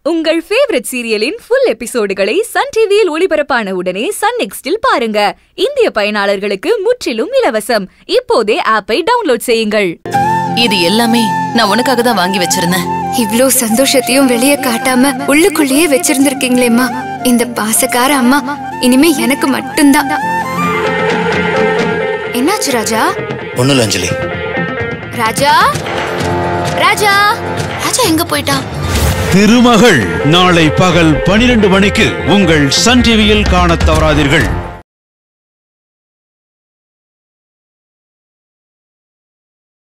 உங்கள் ஃபேவரட் சீரியலின் ஃபுல் எபிசோடுகளை சன் டிவியில் ஒளிபரப்பான உடனே சன் நெக்ஸ்டில் பாருங்க இந்திய பயனாளர்களுக்கு முற்றிலும் இலவசம் இப்போதே ஆப்பை டவுன்லோட் செய்யுங்கள் இது எல்லாமே நான் உனக்காக தான் வாங்கி வச்சிருந்தேன் இவ்ளோ சந்தோஷத்தையும் வெளியே காட்டாம உள்ளுக்குள்ளேயே வச்சிருந்திருக்கீங்களேம்மா இந்த பாசக்கார அம்மா இனிமே எனக்கு மட்டும்தான் என்னாச்சு ராஜா ஒன்றும் இல்லை அஞ்சலி ராஜா ராஜா ராஜா எங்க போயிட்டான் திருமகள் நாளை பகல் பனிரெண்டு மணிக்கு உங்கள் சன் டிவியில் காணத் தவறாதீர்கள்